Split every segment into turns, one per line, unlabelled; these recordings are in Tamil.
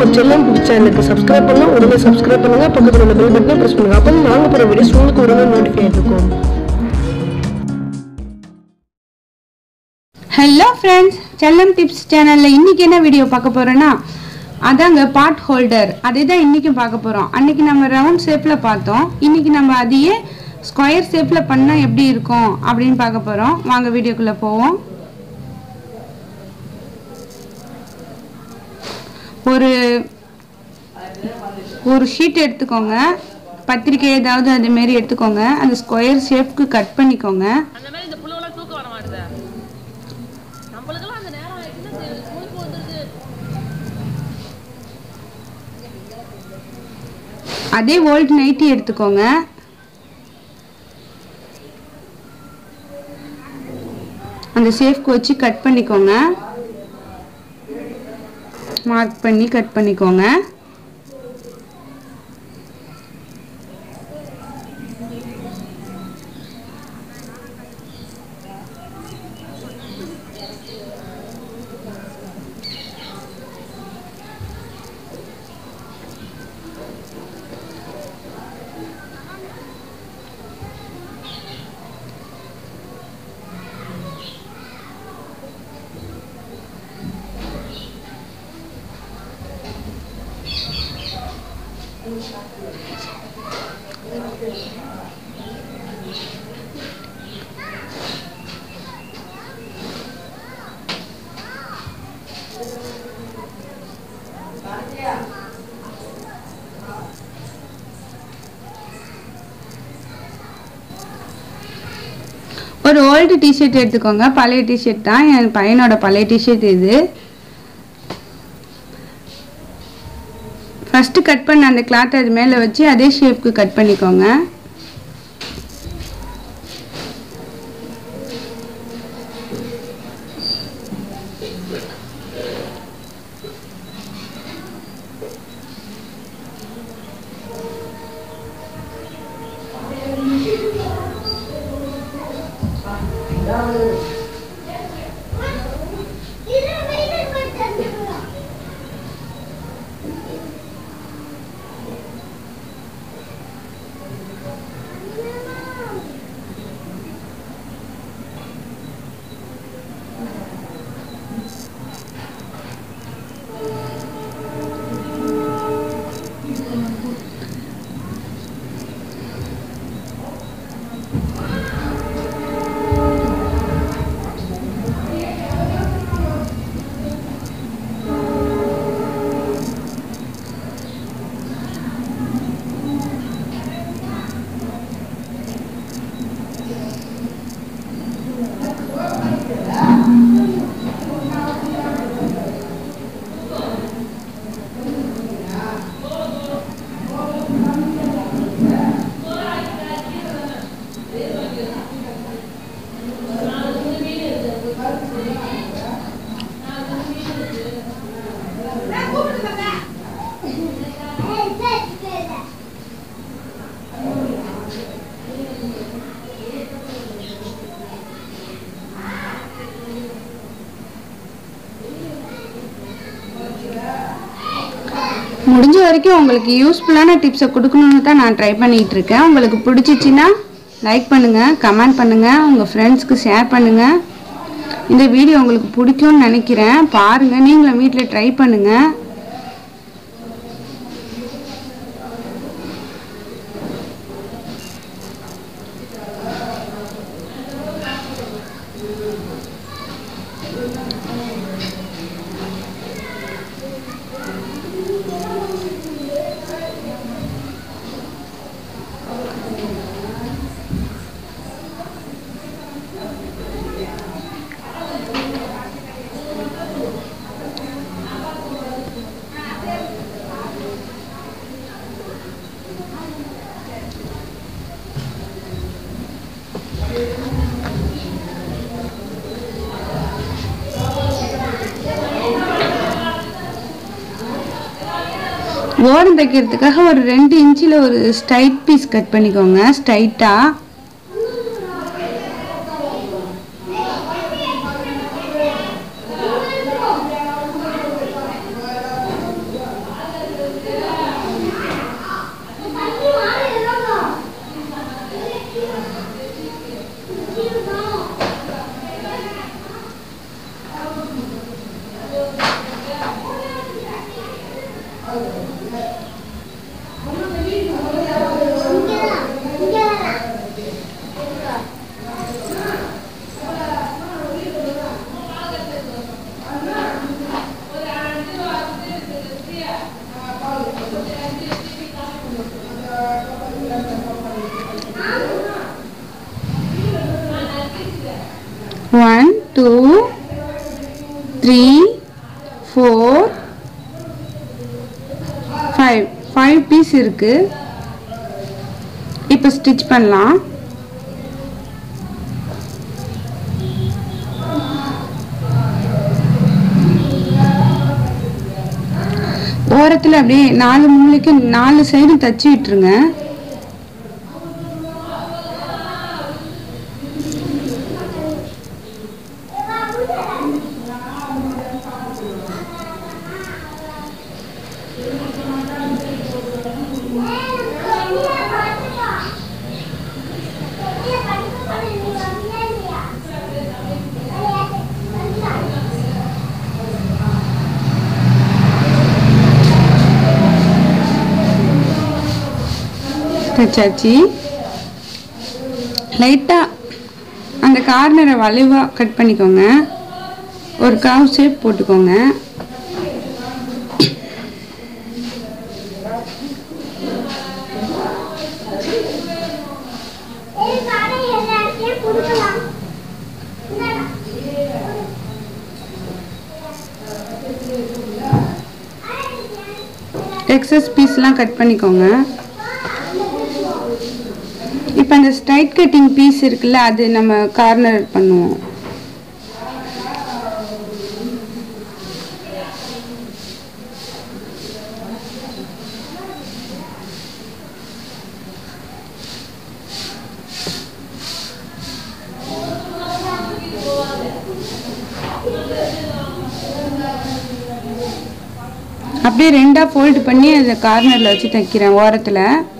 நம்ம செல்லம் சேனலுக்கு சப்ஸ்கிரைப் பண்ணலாம் உடனே சப்ஸ்கிரைப் பண்ணுங்க பக்கத்தில் உள்ள பெல் பட்டனை ப்ரெஸ் பண்ணுங்க அப்போ நாங்கள் போகிற வீடியோஸ் உங்களுக்கு உடனே நோட்டிஃபை இருக்கும்
ஹலோ ஃப்ரெண்ட்ஸ் செல்லம் டிப்ஸ் சேனலில் இன்றைக்கி என்ன வீடியோ பார்க்க போகிறோன்னா அதாங்க பாட் ஹோல்டர் அதே தான் இன்றைக்கும் பார்க்க போகிறோம் அன்றைக்கி நம்ம ரவுண்ட் ஷேப்பில் பார்த்தோம் இன்றைக்கி நம்ம அதையே ஸ்கொயர் ஷேப்பில் பண்ணால் எப்படி இருக்கும் அப்படின்னு பார்க்க போகிறோம் வாங்க வீடியோக்குள்ளே போவோம் ஒரு ஒரு ஷீட் எடுத்துக்கோங்க பத்திரிக்கை ஏதாவது அது மாரி எடுத்துக்கோங்க அந்த ஸ்கொயர் ஷேப்க்கு கட் பண்ணிக்கோங்க
அந்த மாதிரி இந்த புழுவெல்லாம் தூக்கம் வர மாட்டுது நம்மளுக்கெல்லாம் அந்த நேரம் ஆயிடுச்சுன்னா ஸ்கூலுக்கு வந்துருது
அதே ஓல்ட் நைட்டி எடுத்துக்கோங்க அந்த சேஃப்க்கு வச்சு கட் பண்ணிக்கோங்க மார்க் பண்ணி கட் பண்ணிக்கோங்க ஒரு ஓல்டு டிஷர்ட் எடுத்துக்கோங்க பழைய டிஷர்ட் தான் என் பையனோட பழைய டிஷர்ட் இது ஃபஸ்ட்டு கட் பண்ண அந்த கிளாத் அது மேலே வச்சு அதே ஷேப்க்கு கட் பண்ணிக்கோங்க முடிஞ்ச வரைக்கும் உங்களுக்கு யூஸ்ஃபுல்லான டிப்ஸை கொடுக்கணுன்னு தான் நான் ட்ரை பண்ணிகிட்டு இருக்கேன் உங்களுக்கு பிடிச்சிச்சின்னா லைக் பண்ணுங்கள் கமெண்ட் பண்ணுங்கள் உங்கள் ஃப்ரெண்ட்ஸ்க்கு ஷேர் பண்ணுங்கள் இந்த வீடியோ உங்களுக்கு பிடிக்கும்னு நினைக்கிறேன் பாருங்கள் நீங்களும் வீட்டில் ட்ரை பண்ணுங்கள் ஓரம் தைக்கிறதுக்காக ஒரு ரெண்டு இன்ச்சில் ஒரு ஸ்ட்ரைட் பீஸ் கட் பண்ணிக்கோங்க ஸ்ட்ரைட்டாக ஃபைவ் பீஸ் இருக்கு இப்போ ஸ்டிச் பண்ணலாம் ஓரத்தில் அப்படியே நாலு மூலைக்கு நாலு சைடும் தச்சு விட்டுருங்க தச்சாச்சு லைட்டாக அந்த கார்னரை வளைவாக கட் பண்ணிக்கோங்க ஒரு காவ் ஷேப் போட்டுக்கோங்க எக்ஸஸ் பீஸ்லாம் கட் பண்ணிக்கோங்க இப்போ அந்த ஸ்ட்ரைட் கட்டிங் பீஸ் இருக்குல்ல அது நம்ம கார்னர் பண்ணுவோம் அப்படியே ரெண்டாக ஃபோல்டு பண்ணி அதை கார்னரில் வச்சு தைக்கிறேன் ஓரத்தில்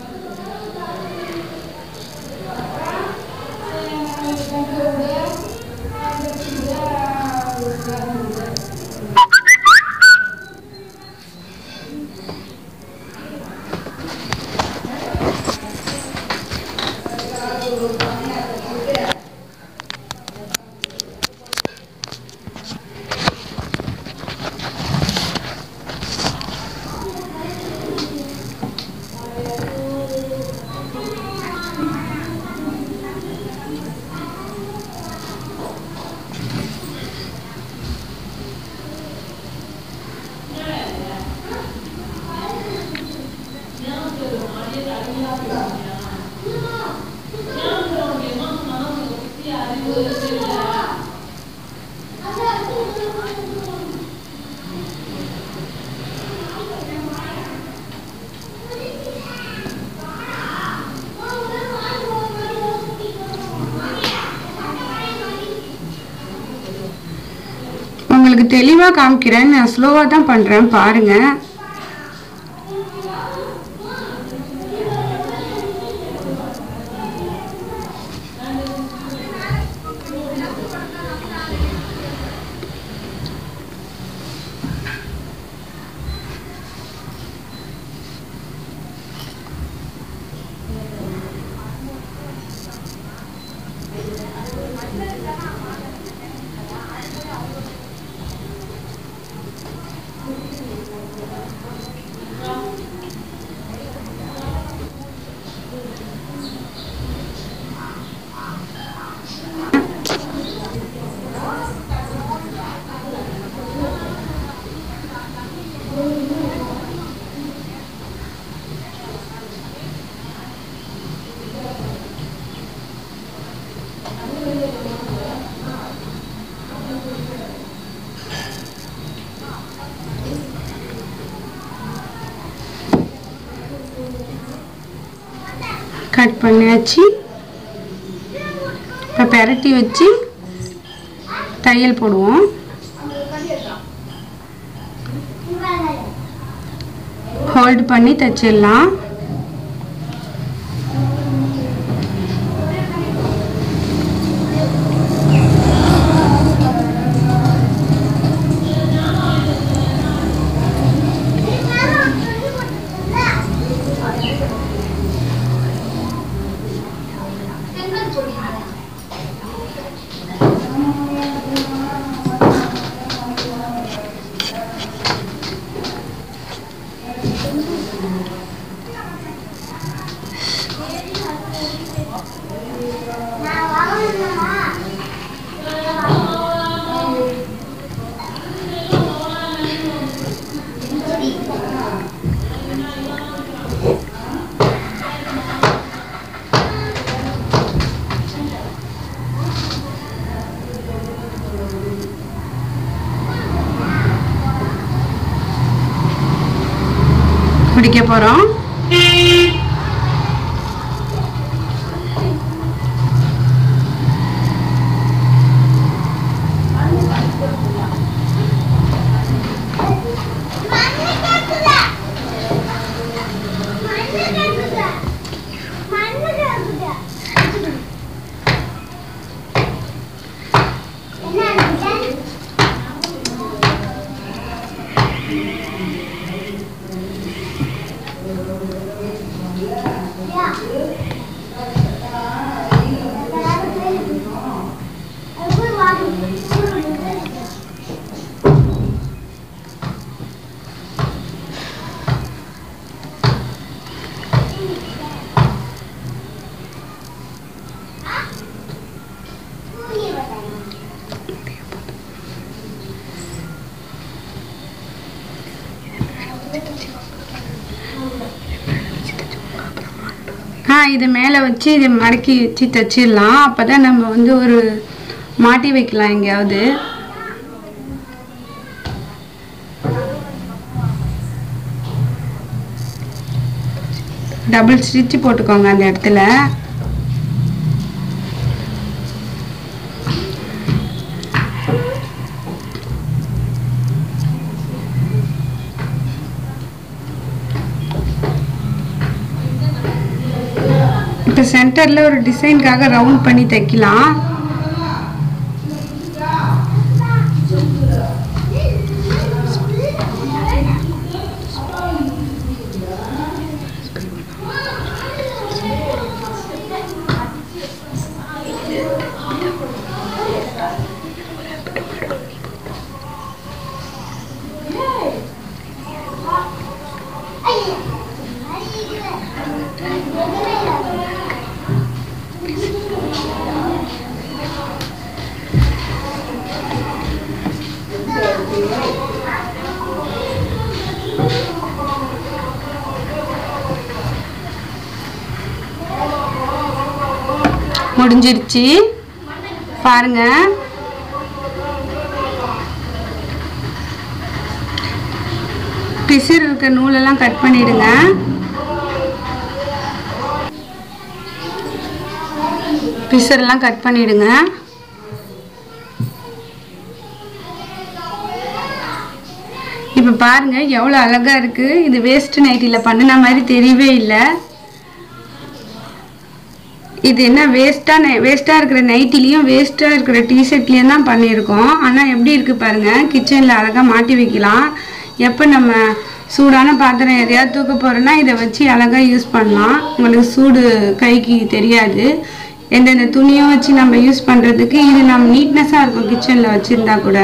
உங்களுக்கு தெளிவாக காமிக்கிறேன் நான் ஸ்லோவாக தான் பண்ணுறேன் பாருங்கள் கட் பண்ணியாச்சு இப்போ பெரட்டி வச்சு தையல் போடுவோம் ஹோல்டு பண்ணி தைச்சிடலாம் முடிக்க போகிறோம் ஆ இது மேலே வச்சு இது மடக்கி வச்சு தைச்சிடலாம் அப்போ தான் நம்ம வந்து ஒரு மாட்டி வைக்கலாம் எங்கேயாவது டபுள் ஸ்டிச் போட்டுக்கோங்க அந்த இடத்துல இப்போ சென்டரில் ஒரு டிசைனுக்காக ரவுண்ட் பண்ணி தைக்கலாம் முடிஞ்சிருச்சு பாருங்க பிசிறு இருக்க நூலெல்லாம் கட் பண்ணிடுங்க பிசரெல்லாம் கட் பண்ணிடுங்க இப்போ பாருங்க எவ்வளோ அழகா இருக்கு இது வேஸ்ட் நைட்டியில் பண்ணின மாதிரி தெரியவே இல்லை இது என்ன வேஸ்ட்டாக வேஸ்ட்டாக இருக்கிற நைட்டிலையும் வேஸ்ட்டாக இருக்கிற டிஷர்ட்லேயும் தான் பண்ணியிருக்கோம் ஆனால் எப்படி இருக்குது பாருங்கள் கிச்சனில் அழகாக மாட்டி வைக்கலாம் எப்போ நம்ம சூடான பாத்திரம் எதையாவது தூக்க போகிறோன்னா இதை வச்சு அழகாக யூஸ் பண்ணலாம் உங்களுக்கு சூடு கைக்கு தெரியாது எந்தெந்த துணியும் வச்சு நம்ம யூஸ் பண்ணுறதுக்கு இது நம்ம நீட்னஸாக இருக்கும் கிச்சனில் வச்சுருந்தா கூட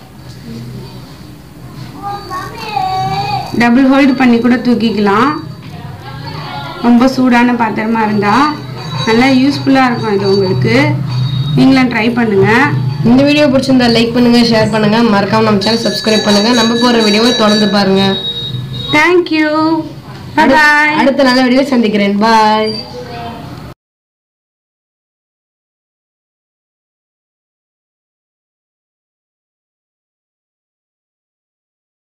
டபுள் ஹோல்டு பண்ணி கூட தூக்கிக்கலாம் ரொம்ப சூடான பாத்திரமா இருந்தால் நல்லா யூஸ்ஃபுல்லாக இருக்கும் இது உங்களுக்கு நீங்களும் ட்ரை பண்ணுங்கள்
இந்த வீடியோ பிடிச்சிருந்தா லைக் பண்ணுங்க ஷேர் பண்ணுங்க மறக்காம நம்ம சேனல் சப்ஸ்கிரைப் பண்ணுங்க நம்ம போற வீடியோவை தொடர்ந்து பாருங்க
தேங்க்யூ பாய்
அடுத்த நல்ல வீடியோ சந்திக்கிறேன் பாய்